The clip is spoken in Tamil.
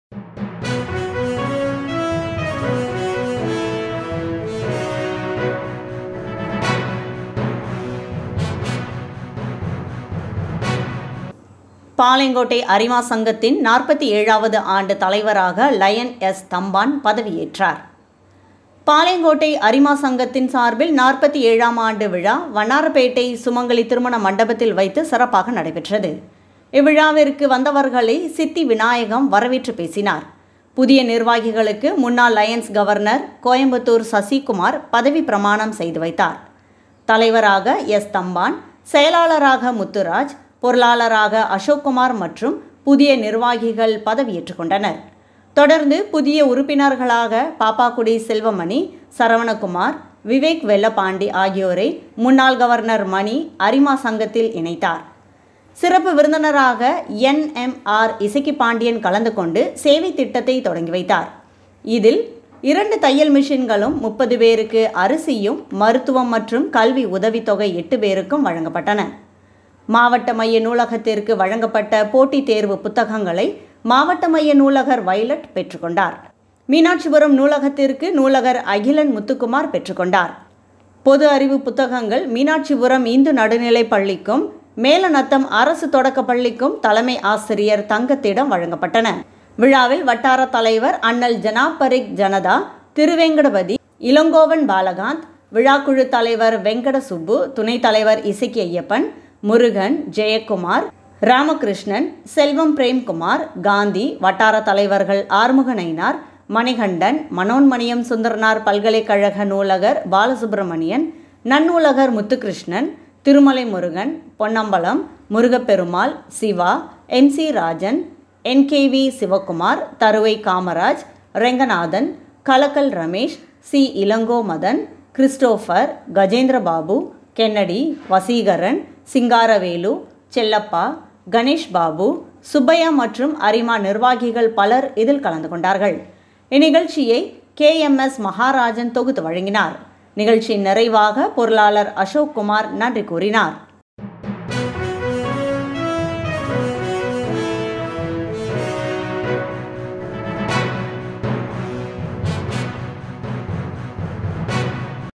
பாளையங்கோட்டை அரிமா சங்கத்தின் நாற்பத்தி ஏழாவது ஆண்டு தலைவராக லயன் எஸ் தம்பான் பதவியேற்றார் பாளையங்கோட்டை அரிமா சங்கத்தின் சார்பில் நாற்பத்தி ஏழாம் ஆண்டு விழா வண்ணாரப்பேட்டை சுமங்கலி திருமண மண்டபத்தில் வைத்து சிறப்பாக நடைபெற்றது இவ்விழாவிற்கு வந்தவர்களை சித்தி விநாயகம் வரவேற்று பேசினார் புதிய நிர்வாகிகளுக்கு முன்னாள் லயன்ஸ் கவர்னர் கோயம்புத்தூர் சசிகுமார் பதவி பிரமாணம் செய்து வைத்தார் தலைவராக எஸ் தம்பான் செயலாளராக முத்துராஜ் பொருளாளராக அசோக்குமார் மற்றும் புதிய நிர்வாகிகள் பதவியேற்றுக் கொண்டனர் தொடர்ந்து புதிய உறுப்பினர்களாக பாப்பாக்குடி செல்வமணி சரவணகுமார் விவேக் வெல்லப்பாண்டி ஆகியோரை முன்னாள் கவர்னர் மணி அரிமா சங்கத்தில் இணைத்தார் சிறப்பு விருந்தினராக என்எம்ஆர் இசக்கி பாண்டியன் கலந்து கொண்டு சேவை திட்டத்தை தொடங்கி வைத்தார் இதில் இரண்டு தையல் மிஷின்களும் முப்பது பேருக்கு அரிசியும் மருத்துவம் மற்றும் கல்வி உதவித்தொகை எட்டு பேருக்கும் வழங்கப்பட்டன மாவட்ட மைய நூலகத்திற்கு வழங்கப்பட்ட போட்டித் தேர்வு புத்தகங்களை மாவட்ட மைய நூலகர் வைலட் பெற்றுக்கொண்டார் மீனாட்சிபுரம் நூலகத்திற்கு நூலகர் அகிலன் முத்துக்குமார் பெற்றுக்கொண்டார் பொது அறிவு புத்தகங்கள் மீனாட்சிபுரம் இந்து நடுநிலைப் பள்ளிக்கும் மேலநத்தம் அரசு தொடக்கப் பள்ளிக்கும் தலைமை ஆசிரியர் தங்கத்திடம் வழங்கப்பட்டன விழாவில் வட்டார தலைவர் அண்ணல் ஜனாபரிக் ஜனதா திருவேங்கடபதி இளங்கோவன் பாலகாந்த் விழாக்குழு தலைவர் வெங்கட சுப்பு துணைத் தலைவர் இசக்கி ஐயப்பன் முருகன் ஜெயக்குமார் ராமகிருஷ்ணன் செல்வம் பிரேம்குமார் காந்தி வட்டார தலைவர்கள் ஆறுமுக நயினார் மணிகண்டன் மனோன்மணியம் சுந்தரனார் பல்கலைக்கழக நூலகர் பாலசுப்பிரமணியன் நன்னூலகர் Muthukrishnan Thirumalai Murugan Ponnambalam Murugaperumal Siva M C Rajan NKV Sivakumar Tharuvai Kamaraj Ranganathan Kalakkal Ramesh C Ilango Madan Christopher Gajendrababu Kennedy Vaseekaran Singaravelu Chellappa Ganesh Babu Subbiah மற்றும் அரிமா நிர்வாகிகள் பலர் இதில் கலந்து கொண்டார்கள் இந்நிகழ்ச்சியை கே எம் எஸ் மகாராஜன் தொகுத்து வழங்கினார் நிகழ்ச்சியின் நிறைவாக பொருளாளர் அசோக் குமார் நன்றி கூறினார்